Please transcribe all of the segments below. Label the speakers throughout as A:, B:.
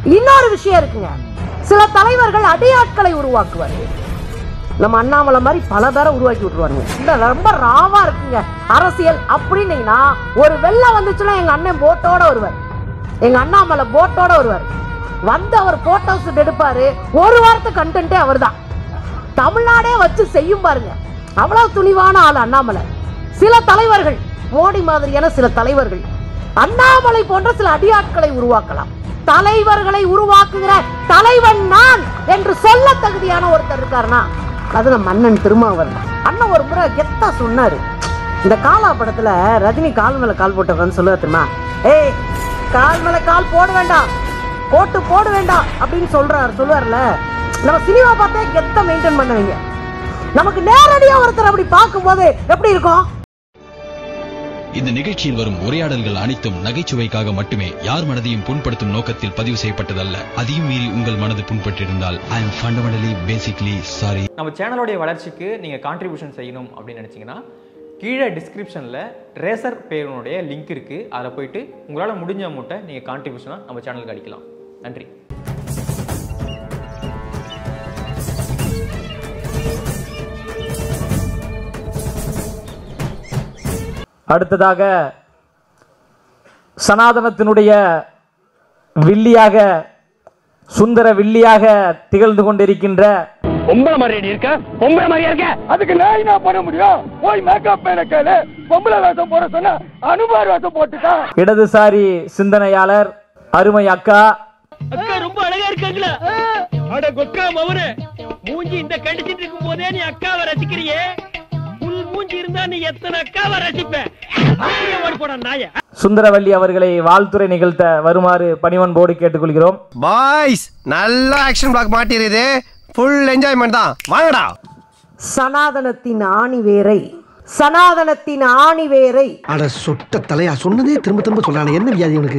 A: இன்னொரு விஷயம் இருக்குங்க சில தலைவர்கள் அடியாட்களை உருவாக்குவார்கள் நம்ம அண்ணாமலை மாதிரி பல பேரை உருவாக்கி விட்டுருவாருங்க இந்த ரொம்ப ராவா இருக்குங்க அரசியல் அப்படின்னீங்கன்னா ஒரு வெள்ளம் வந்துச்சுன்னா எங்க அண்ணன் போட்டோட வருவார் எங்க அண்ணாமலை போட்டோட வருவார் வந்து அவர் போட்டோ ஷூட் எடுப்பாரு ஒரு வாரத்து கண்டென்ட்டே அவர்தான் தமிழ்நாடே வச்சு செய்யும் பாருங்க அவ்வளவு துணிவான ஆள் அண்ணாமலை சில தலைவர்கள் மோடி மாதிரியான சில தலைவர்கள் அண்ணாமலை போன்ற சில அடியாட்களை உருவாக்கலாம் தலைவர்களை உருவாக்குகிற தலைவன் நான் என்று சொல்ல தகுதியான ஒருத்தர் இருக்காருன்னா அது நம்ம அண்ணன் திருமாவளவன் தான் அண்ணன் ஒரு முறை கெத்தா சொன்னாரு இந்த காலா படத்துல ரஜினி கால் மேல கால் போட்டவன்னு சொல்லுவா தெரியுமா ஏய் கால் மேல கால் போட வேண்டாம் போட்டு போட வேண்டாம் அப்படின்னு சொல்றாரு சொல்லுவார்ல நம்ம சினிமா பார்த்தே கெத்த மெயின்டைன் பண்ணுவீங்க நமக்கு நேரடியா ஒருத்தர் அப்படி பார்க்கும்போது எப்படி இருக்கும்
B: இந்த நிகழ்ச்சியில் வரும் உரையாடல்கள் அனைத்தும் நகைச்சுவைக்காக மட்டுமே யார் மனதையும் புண்படுத்தும் நோக்கத்தில் பதிவு செய்யப்பட்டதல்ல அதையும் மீறி உங்கள் மனது புண்பட்டிருந்தால் I am fundamentally basically sorry
C: நம்ம சேனலோடைய வளர்ச்சிக்கு நீங்கள் கான்ட்ரிபியூஷன் செய்யணும் அப்படின்னு நினச்சிங்கன்னா கீழே டிஸ்கிரிப்ஷனில் ரேசர் பேருனுடைய லிங்க் இருக்குது அதில் போயிட்டு உங்களால் முடிஞ்ச அமௌண்ட்டை நீங்கள் கான்ட்ரிபியூஷனாக நம்ம சேனலுக்கு அடிக்கலாம் நன்றி
D: அடுத்ததாக சனாதனத்தினுடைய வில்லியாக சுந்தர வில்லியாக திகழ்ந்து கொண்டிருக்கின்ற
E: பொம்பளை மாதிரியா இருக்க பொம்பளை மாதிரியா இருக்க அதுக்கு நான் என்ன பண்ண முடியும் போய் மேக்கப் மேல கேளு பொம்பளை வேஷம் போட சொன்னா அனுமார் வேஷம் போட்டுட்டான்
D: இடதுசாரி சிந்தனையாளர் அருமை அக்கா
E: அக்கா ரொம்ப அழகா இருக்காங்களா அட கொக்கா மவனே மூஞ்சி இந்த கண்டிச்சிட்டு இருக்கும் போதே நீ அக்காவை ரசிக்கிறியே புல் மூஞ்சி இருந்தா நீ எத்தனை அக்காவை ரசிப்ப அப்படியே ஓடி போடா நாய
D: சுந்தரவல்லி அவர்களை வாழ்த்துறை நிகழ்த்த வருமாறு பணிவன்போடு கேட்டுக்கொள்கிறோம்
F: பாய்ஸ் நல்ல ஆக்ஷன் பிளாக் மாட்டிருது ஃபுல் என்ஜாய்மெண்ட் தான் வாங்கடா
A: சனாதனத்தின் ஆணி வேரை சனாதனத்தின் ஆணி வேரை
G: அட சொட்ட தலையா சொன்னதே திரும்ப திரும்ப சொல்றானே என்ன வியாதி உனக்கு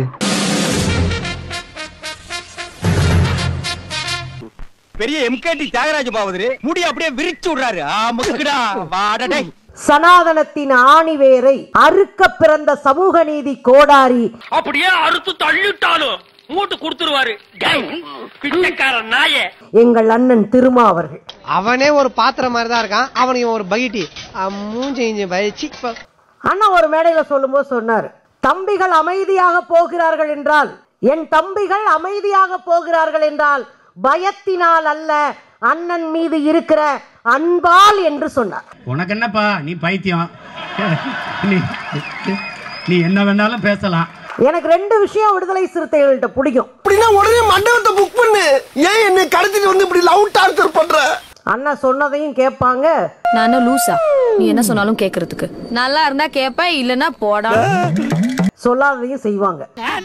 E: பெரிய எம்கேடி தியாகராஜ பாவதரு முடி அப்படியே விரிச்சு விடுறாரு ஆமுக்குடா வாடடே
A: சனாதனத்தின் ஆணி வேரை அறுக்க பிறந்த சமூக நீதி கோடாரி
E: அப்படியே அறுத்து தள்ளிட்டாலும் மூட்டு கொடுத்துருவாரு பிச்சைக்கார நாயே
A: எங்கள் அண்ணன் திருமா அவர்கள்
F: அவனே ஒரு பாத்திரம் மாதிரி தான் இருக்கான் அவனுக்கு ஒரு பகிட்டி மூஞ்சி இஞ்சி வச்சு
A: அண்ணா ஒரு மேடையில சொல்லும்போது சொன்னார் தம்பிகள் அமைதியாக போகிறார்கள் என்றால் என் தம்பிகள் அமைதியாக போகிறார்கள் என்றால் பயத்தினால் அல்ல அண்ணன் மீது இருக்கிற அன்பால் என்று சொன்னார்
H: உனக்கு என்னப்பா நீ பைத்தியம் நீ நீ என்ன வேணாலும் பேசலாம்
A: எனக்கு ரெண்டு விஷயம் விடுதலை சிறுத்தைகள்கிட்ட பிடிக்கும்
G: அப்படின்னா உடனே மண்டபத்தை புக் பண்ணு ஏன் என்னை கடத்திட்டு வந்து இப்படி லவ் டார்ச்சர் பண்ற
A: அண்ணன் சொன்னதையும் கேட்பாங்க
I: நானும் லூசா நீ என்ன சொன்னாலும் கேக்குறதுக்கு நல்லா இருந்தா கேப்ப இல்லனா போடா
A: சொல்லாததையும் செய்வாங்க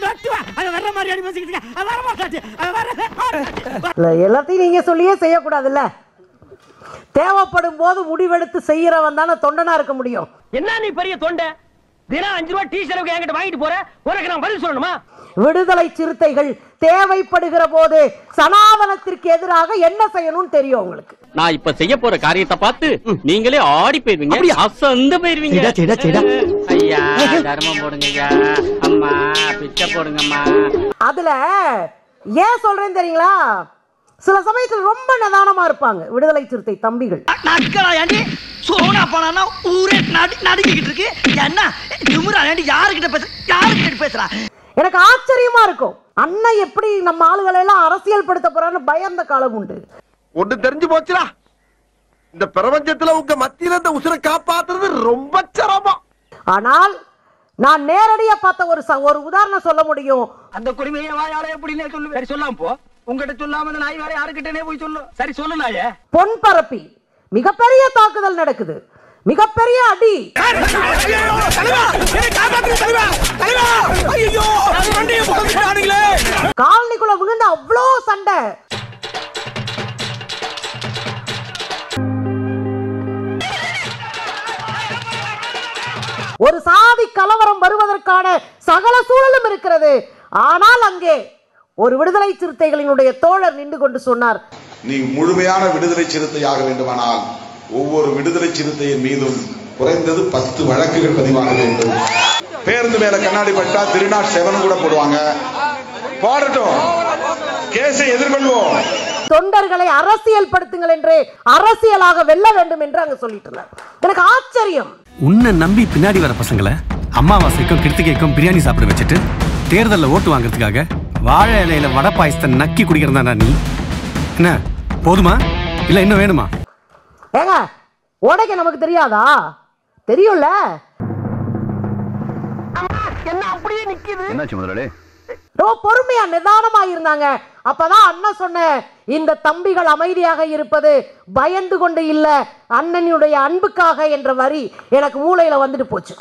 A: இல்ல, எல்லாத்தையும் நீங்க சொல்லியே செய்யக்கூடாதுல்ல தேவைப்படும் போது முடிவெடுத்து செய்யறவன் தானே தொண்டனா இருக்க முடியும்
E: என்ன நீ பெரிய தொண்டை தினம் அஞ்சு ரூபாய் டீ செலவுக்கு என்கிட்ட வாங்கிட்டு போற உனக்கு நான் பதில் சொல்லணுமா
A: விடுதலை சிறுத்தைகள் தேவைப்படுகிற போது சனாதனத்திற்கு எதிராக என்ன செய்யணும்னு தெரியும் உங்களுக்கு
J: நான் இப்ப செய்ய போற காரியத்தை பார்த்து நீங்களே ஆடி போயிருவீங்க அசந்து போயிருவீங்க
G: செய்டா, செய்டா, செய்டா.
J: ஐயா தர்மம் போடுங்க ஐயா அம்மா பிச்சை போடுங்கம்மா
A: அதுல ஏன் சொல்றேன் தெரியுங்களா சில சமயத்துல ரொம்ப நிதானமா இருப்பாங்க விடுதலை சிறுத்தை தம்பிகள்
E: நக்கலா ஏண்டி சோனா போனா ஊரே நடு நடுக்கிட்டு இருக்கு என்ன திமுறா ஏண்டி யாருக்கிட்ட பேச யாருக்கிட்ட பேசுறா
A: எனக்கு ஆச்சரியமா இருக்கும் அண்ணன் எப்படி நம்ம ஆளுகளை எல்லாம் அரசியல் படுத்த போறான்னு பயந்த காலம் உண்டு
G: ஒண்ணு தெரிஞ்சு போச்சுடா இந்த பிரபஞ்சத்துல உங்க மத்தியில இந்த உசுரை காப்பாத்துறது ரொம்ப சிரமம்
A: ஆனால் நான் நேரடியா பார்த்த ஒரு ச- ஒரு உதாரணம் சொல்ல முடியும்
E: அந்த குடிமையை வாயால எப்படின்னு சொல்லு சரி சொல்லாம போ உங்ககிட்ட சொல்லாம அந்த நாய் வேற யாருக்கிட்டனே போய் சொல்லு சரி சொல்லு நாயே
A: பொன் பரப்பி மிகப்பெரிய தாக்குதல் நடக்குது மிகப்பெரிய அடி காலனிக்குள்ள விழுந்து அவ்வளோ சண்டை ஒரு சாதி கலவரம் வருவதற்கான சகல சூழலும் இருக்கிறது ஆனால் அங்கே ஒரு விடுதலை சிறுத்தைகளினுடைய தோழர் நின்று கொண்டு சொன்னார்
K: நீ முழுமையான விடுதலை சிறுத்தையாக வேண்டுமானால் ஒவ்வொரு விடுதலை சிறுத்தையின் மீதும் குறைந்தது பத்து வழக்குகள் பதிவாக வேண்டும் பேருந்து மேல கண்ணாடி பட்டா திருநாட் செவன் கூட போடுவாங்க போடட்டும் காங்கிரஸை எதிர்கொள்வோம்
A: தொண்டர்களை அரசியல் படுத்துங்கள் என்று அரசியலாக வெல்ல வேண்டும் என்று அங்க சொல்லிட்டு இருந்தார் எனக்கு ஆச்சரியம்
L: உன்னை நம்பி பின்னாடி வர பசங்களை அமாவாசைக்கும் கிருத்திகைக்கும் பிரியாணி சாப்பிட வச்சுட்டு தேர்தலில் ஓட்டு வாங்குறதுக்காக வாழை இலையில வடை பாயசத்தை நக்கி குடிக்கிறதாடா நீ என்ன போதுமா இல்ல இன்னும் வேணுமா
A: ஏங்க உடைக்க நமக்கு தெரியாதா தெரியும்ல என்ன அப்படியே நிக்குது
M: என்னாச்சு முதலாளி
A: ரொம்ப பொறுமையா நிதானமா இருந்தாங்க அப்பதான் அண்ணன் சொன்ன இந்த தம்பிகள் அமைதியாக இருப்பது பயந்து கொண்டு இல்ல அண்ணனுடைய அன்புக்காக என்ற வரி எனக்கு மூளையில வந்துட்டு போச்சு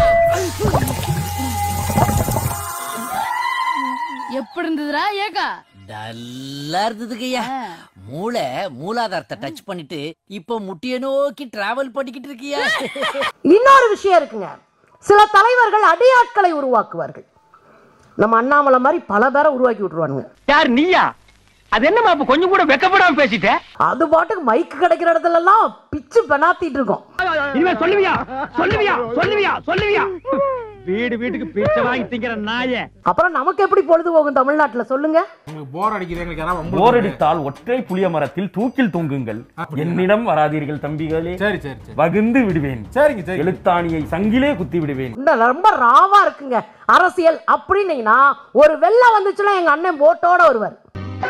N: எப்படி இருந்ததுடா ஏகா
O: நல்லா இருந்ததுங்கய்யா மூளை மூலாதாரத்தை டச் பண்ணிட்டு இப்போ முட்டிய நோக்கி டிராவல் பண்ணிக்கிட்டு இருக்கியா
A: இன்னொரு விஷயம் இருக்குங்க சில தலைவர்கள் அடியாட்களை உருவாக்குவார்கள் நம்ம அண்ணாமலை மாதிரி பல பேரை உருவாக்கி விட்டுருவானுங்க
E: யார் நீயா அது என்னமா அப்ப கொஞ்சம் கூட வெக்கப்படாம பேசிட்ட
A: அது பாட்டுக்கு மைக்கு கிடைக்கிற இடத்துல எல்லாம் பிச்சு பெனாத்திட்டு இருக்கோம்
E: இனிமே சொல்லுவியா சொல்லுவியா சொல்லுவியா சொல்லுவியா வீடு வீட்டுக்கு பிச்சை வாங்கி திங்கிற நாய
A: அப்புறம் நமக்கு எப்படி பொழுது போகும் தமிழ்நாட்டுல சொல்லுங்க
P: போர் அடிக்குது எங்களுக்கு யாராவது
Q: போர் அடித்தால் ஒற்றை புளிய மரத்தில் தூக்கில் தொங்குங்கள் என்னிடம் வராதீர்கள் தம்பிகளே
P: சரி சரி சரி
Q: வகுந்து விடுவேன்
P: சரிங்க சரி
Q: எழுத்தாணியை சங்கிலே குத்தி விடுவேன்
A: இந்த ரொம்ப ராவா இருக்குங்க அரசியல் அப்படின்னீங்கன்னா ஒரு வெள்ளம் வந்துச்சுன்னா எங்க அண்ணன் போட்டோட வருவார்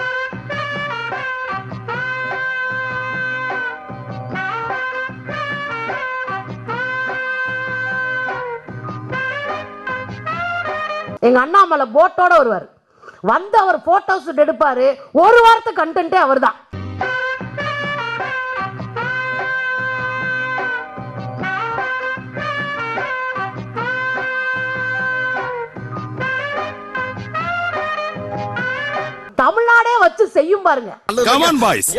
A: எங்க அண்ணாமலை போட்டோட வருவார் வந்து அவர் போட்டோ ஷூட் எடுப்பாரு ஒரு வாரத்தை கண்டென்ட்டே அவர்தான் தமிழ்நாடே வச்சு செய்யும் பாருங்க
R: கமான் பாய்ஸ்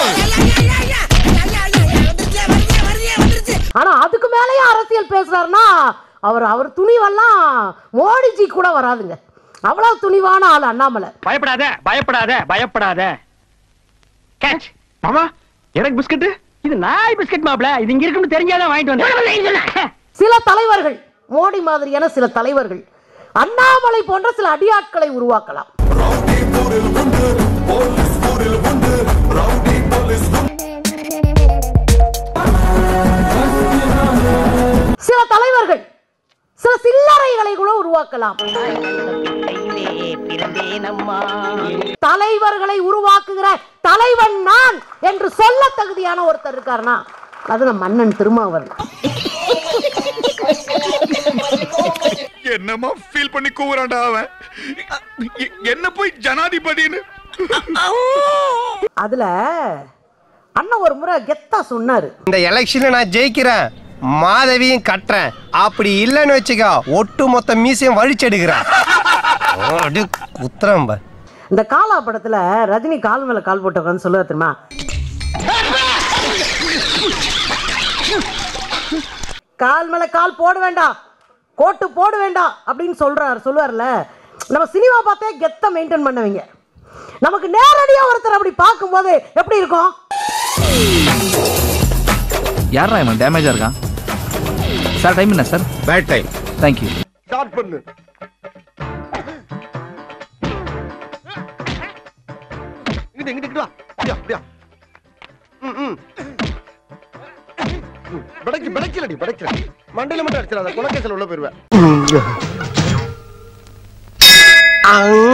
A: ஆனா அதுக்கு மேலயும் அரசியல் பேசுறாருன்னா அவர் அவர் துணிவெல்லாம் மோடிஜி கூட வராதுங்க அவ்வளவு துணிவான ஆள் அண்ணாமலை
E: பயப்படாத பயப்படாத பயப்படாத கேட்ச் மாமா எனக்கு பிஸ்கட் இது நாய் பிஸ்கட் மாப்ள இது இங்க இருக்குன்னு தெரிஞ்சாதான் வாங்கிட்டு வந்தேன்
A: சில தலைவர்கள் மோடி மாதிரியான சில தலைவர்கள் அண்ணாமலை போன்ற சில அடியாட்களை உருவாக்கலாம் சில தலைவர்கள் சில சில்லறைகளை கூட உருவாக்கலாம் தலைவர்களை உருவாக்குகிற தலைவன் நான் என்று சொல்ல தகுதியான ஒருத்தர் இருக்காருன்னா அது நம்ம மன்னன் திருமாவளவன்
R: என்னமா ஃபீல் பண்ணி கூவுறான்டா அவன் எ- என்ன போய் ஜனாதிபதின்னு
A: அதுல அண்ணன் ஒரு முறை கெத்தா சொன்னாரு
F: இந்த எலெக்ஷன்ல நான் ஜெயிக்கிறேன் மாதவியும் கட்டுறேன் அப்படி இல்லைன்னு வச்சுக்கோ ஒட்டு மொத்த மீசையும் வழிச்செடுக்கிறேன் அப்படியே குத்துறேன் பார்.
A: இந்த காலா படத்துல ரஜினி கால் மேல கால் போட்டு உட்காந்து சொல்லுவா தெரியுமா கால் மேல கால் போட வேண்டாம் கோட்டு போட வேண்டாம் அப்படின்னு சொல்றாரு சொல்லுவார்ல நம்ம சினிமா பார்த்தே கெத்த மெயின்டைன் பண்ணவங்க நமக்கு நேரடியா ஒருத்தர் அப்படி பார்க்கும்போது எப்படி இருக்கும்
S: யாரா இவன் டேமேஜா இருக்கான் சார் டைம் என்ன sir
R: bad time
S: thank you
G: start பண்ணு இங்கிட்டு இங்கிட்டு இங்கிட்டு வா அப்படியா அப்படியா ம் ம் ம், படைக்கு படைக்கலடி படைக்கல மண்டையில மட்டும் அடிச்சிடாத குலக்கேசல் உள்ள போயிருவேன்
F: அங்க